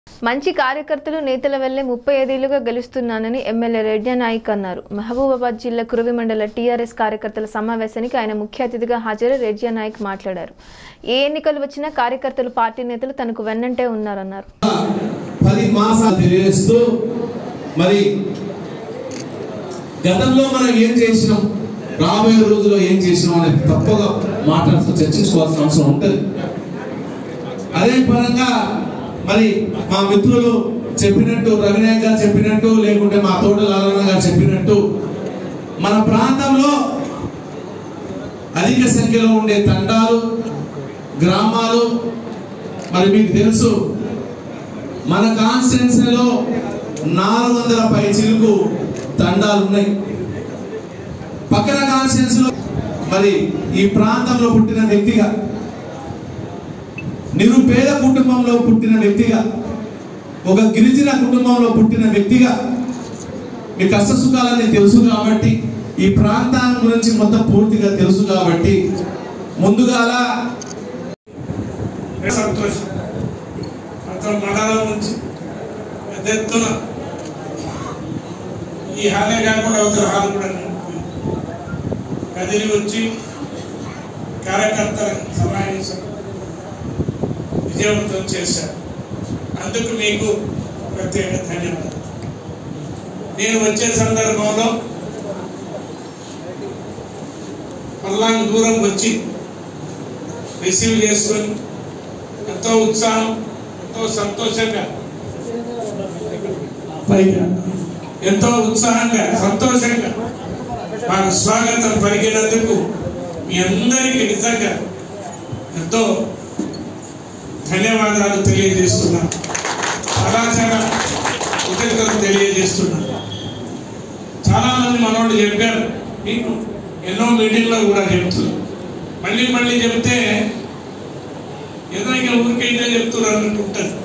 మంచి కార్యకర్తలు నేతల వల్లే ముప్పై ఐదేళ్లుగా గెలుస్తున్నానని ఎమ్మెల్యే రెడ్డి నాయక్ అన్నారు మహబూబాబాద్ జిల్లా కురవి మండల టీఆర్ఎస్ కార్యకర్తల సమావేశానికి ఆయన ముఖ్య అతిథిగా హాజరై రెడ్డి నాయక్ మాట్లాడారు ఏ ఎన్నికలు వచ్చినా కార్యకర్తలు పార్టీ నేతలు తనకు వెన్నంటే ఉన్నారన్నారు పది మాసాలు తెలియజేస్తూ మరి గతంలో మనం ఏం చేసినాం రాబోయే రోజుల్లో ఏం చేసినాం అనేది తప్పగా మాట్లాడుతూ చర్చించుకోవాల్సిన అవసరం ఉంటుంది అదే పరంగా మరి మా మిత్రులు చెప్పినట్టు రవినాయక్ గారు చెప్పినట్టు లేకుంటే మా తోట లాలన్న గారు చెప్పినట్టు మన ప్రాంతంలో అధిక సంఖ్యలో ఉండే తండాలు గ్రామాలు మరి మీకు తెలుసు మన కాన్స్టిట్యున్సీలో నాలుగు వందల పై చిలుకు తండాలు ఉన్నాయి పక్కన కాన్స్టిట్యున్సీలో మరి ఈ ప్రాంతంలో పుట్టిన వ్యక్తిగా నిరుపేద కుటుంబంలో పుట్టిన వ్యక్తిగా ఒక గిరిజన కుటుంబంలో పుట్టిన వ్యక్తిగా మీ కష్ట సుఖాలన్నీ తెలుసు కాబట్టి ఈ ప్రాంతం గురించి మొత్తం పూర్తిగా తెలుసు కాబట్టి ముందుగాల సంతోషం అంత మండలం నుంచి పెద్ద ఎత్తున ఈ హాలే కాకుండా అవతల హాల్ కూడా నిండిపోయింది. కదిలి వచ్చి కార్యకర్తల సమావేశం విజయవంతం చేశారు అందుకు మీకు ప్రత్యేక ధన్యవాదాలు నేను వచ్చే సందర్భంలో పల్లాంగ్ దూరం వచ్చి రిసీవ్ చేసుకొని ఎంతో ఉత్సాహం ఎంతో సంతోషంగా పైగా ఎంతో ఉత్సాహంగా సంతోషంగా మాకు స్వాగతం పలికినందుకు మీ అందరికీ నిజంగా ఎంతో ధన్యవాదాలు తెలియజేస్తున్నాను చాలా చాలా కృతజ్ఞతలు తెలియజేస్తున్నాను చాలా మంది మనోళ్ళు చెప్పారు మీకు ఎన్నో మీటింగ్లో కూడా చెప్తున్నారు మళ్ళీ మళ్ళీ చెప్తే ఏదో ఇంకా ఊరికైతే చెప్తున్నారు అన్నట్టు ఉంటుంది